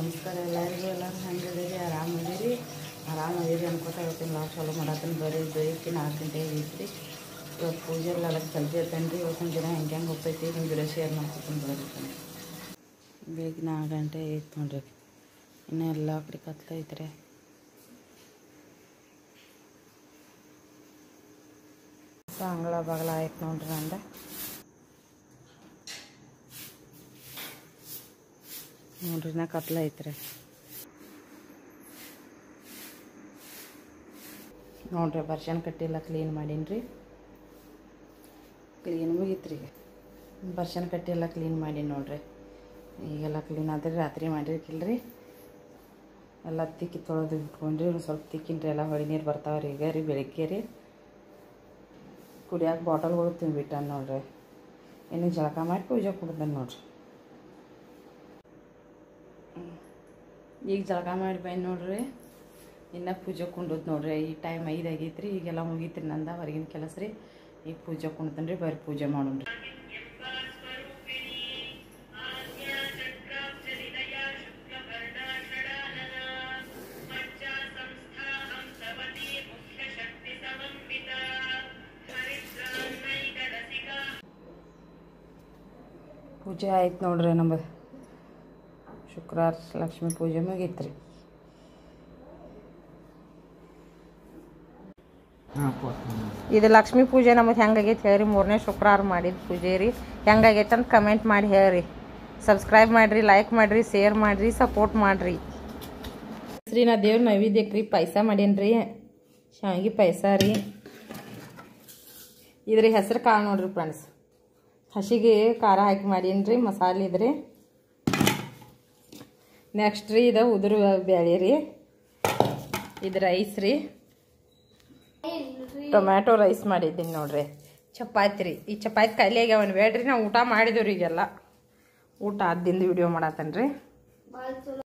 ನಮಸ್ಕಾರ ಎಲ್ಲರಿಗೂ ಎಲ್ಲರೂ ಹೆಂಗಿದ್ದೀರಿ ಆರಾಮದಿರಿ ಆರಾಮದಿರಿ ಅನ್ಕೋತ ಇವತ್ತಿನ ಲಾಸ್ಟ್ ಚಾಲೂ ಮಾಡತ್ತೀನಿ ಬರೀ ಬೆಳಿಗ್ಗೆ ನಾಲ್ಕು ಗಂಟೆಗೆ ಐತ್ರಿ ಇವತ್ತು ಪೂಜೆ ಎಲ್ಲ ಜಲ್ದಿ ಇರ್ತೇನೆ ರೀ ಇವತ್ತಿನ ದಿನ ಹೆಂಗೆ ಹೆಂಗೆ ಹೋಗ್ತೈತಿ ನಿಮ್ಮ ವಿಡಿಯೋ ಶೇರ್ ಮಾಡ್ಕೊತೀನಿ ಬರೀತೀನಿ ಬೆಳಿಗ್ಗೆ ನಾಲ್ಕು ಗಂಟೆ ಐತೆ ನೋಡ್ರಿ ಇನ್ನು ಎಲ್ಲ ಕಡೆ ಕತ್ಲೈತ್ರಿ ಸೊ ಅಂಗಳ ಬಾಗಲ ಆಯ್ತು ನೋಡ್ರಿ ನಂದು ನೋಡ್ರಿ ನಾ ಕತ್ಲ ಐತ್ರಿ ನೋಡ್ರಿ ಬರ್ಷನ್ ಕಟ್ಟಿಲ್ಲ ಕ್ಲೀನ್ ಮಾಡೀನಿ ರೀ ಕ್ಲೀನ್ ಮುಗೀತ್ರಿ ಬರ್ಷನ್ ಕಟ್ಟಿ ಎಲ್ಲ ಕ್ಲೀನ್ ಮಾಡೀನಿ ನೋಡ್ರಿ ಈಗೆಲ್ಲ ಕ್ಲೀನ್ ಆದ್ರೆ ರಾತ್ರಿ ಮಾಡಿರ್ಕಿಲ್ರಿ ಎಲ್ಲ ತಿಕ್ಕಿ ತೊಳೆದು ಇಟ್ಕೊಂಡ್ರಿ ಒಂದು ಸ್ವಲ್ಪ ತಿಕ್ಕಿನ್ರಿ ಎಲ್ಲ ಹೊಳಿ ನೀರು ಬರ್ತಾವೆ ರೀ ಈಗ ರೀ ಬೆಳಿಗ್ಗೆ ರೀ ಕುಡಿಯೋಕೆ ಬಾಟಲ್ಗಳು ತುಂಬಿಟ್ಟಾನ ನೋಡ್ರಿ ಇನ್ನು ಜಳಕ ಮಾಡಿ ಪೂಜೆ ಕುಡ್ದಾನೆ ನೋಡ್ರಿ ಈಗ ಜಳಕ ಮಾಡಿ ಬಂದು ನೋಡ್ರಿ ಇನ್ನು ಪೂಜೆ ಕುಂಡದ್ ನೋಡ್ರಿ ಈ ಟೈಮ್ ಐದು ಆಗೈತ್ರಿ ಈಗೆಲ್ಲ ಮುಗೀತ್ರಿ ನಂದ ಹೊರಗಿನ ಕೆಲಸ ರೀ ಈಗ ಪೂಜೆ ಕುಣ್ತಾನೆ ರೀ ಬರ್ರಿ ಪೂಜೆ ಮಾಡೋಣ್ರಿ ಪೂಜೆ ಆಯ್ತು ನೋಡ್ರಿ ನಮ್ಮದು ಶುಕ್ರವಾರ ಲಕ್ಷ್ಮೀ ಪೂಜೆ ಮುಗೀತ್ರಿ ಇದು ಲಕ್ಷ್ಮೀ ಪೂಜೆ ನಮಗೆ ಹೆಂಗಾಗೈತೆ ಹೇಳ್ರಿ ಮೂರನೇ ಶುಕ್ರವಾರ ಮಾಡಿದ ಪೂಜೆ ರೀ ಹೆಂಗಾಗೈತೆ ಅಂತ ಕಮೆಂಟ್ ಮಾಡಿ ಹೇಳ್ರಿ ಸಬ್ಸ್ಕ್ರೈಬ್ ಮಾಡಿರಿ ಲೈಕ್ ಮಾಡಿರಿ ಶೇರ್ ಮಾಡಿರಿ ಸಪೋರ್ಟ್ ಮಾಡಿರಿ ರೀ ನಾ ದೇವ್ರ ನೈವೇದ್ಯಕ್ಕೆ ರೀ ಪಾಯಸ ಮಾಡೀನಿ ರೀ ಶಾವಿಗೆ ಪಾಯಸ ರೀ ಇದ್ರಿ ಹೆಸ್ರು ಕಾಳು ನೋಡ್ರಿ ಫ್ರೆಂಡ್ಸ್ ಹಸಿಗೆ ಖಾರ ಹಾಕಿ ಮಾಡೀನಿ ರೀ ಮಸಾಲೆ ಇದ್ರಿ ನೆಕ್ಸ್ಟ್ ರೀ ಇದು ಉದುರು ಬ್ಯಾಳೆ ರೀ ಇದು ರೈಸ್ ರೀ ಟೊಮ್ಯಾಟೊ ರೈಸ್ ಮಾಡಿದ್ದೀನಿ ನೋಡ್ರಿ ಚಪಾತಿ ರೀ ಈ ಚಪಾತಿ ಖಾಲಿ ಆಗ್ಯಾವನ್ ಬೇಡ್ರಿ ನಾವು ಊಟ ಮಾಡಿದವ್ರಿ ಈಗೆಲ್ಲ ಊಟ ಆದಿಂದ ವಿಡಿಯೋ ಮಾಡತ್ತೇನೆ ರೀ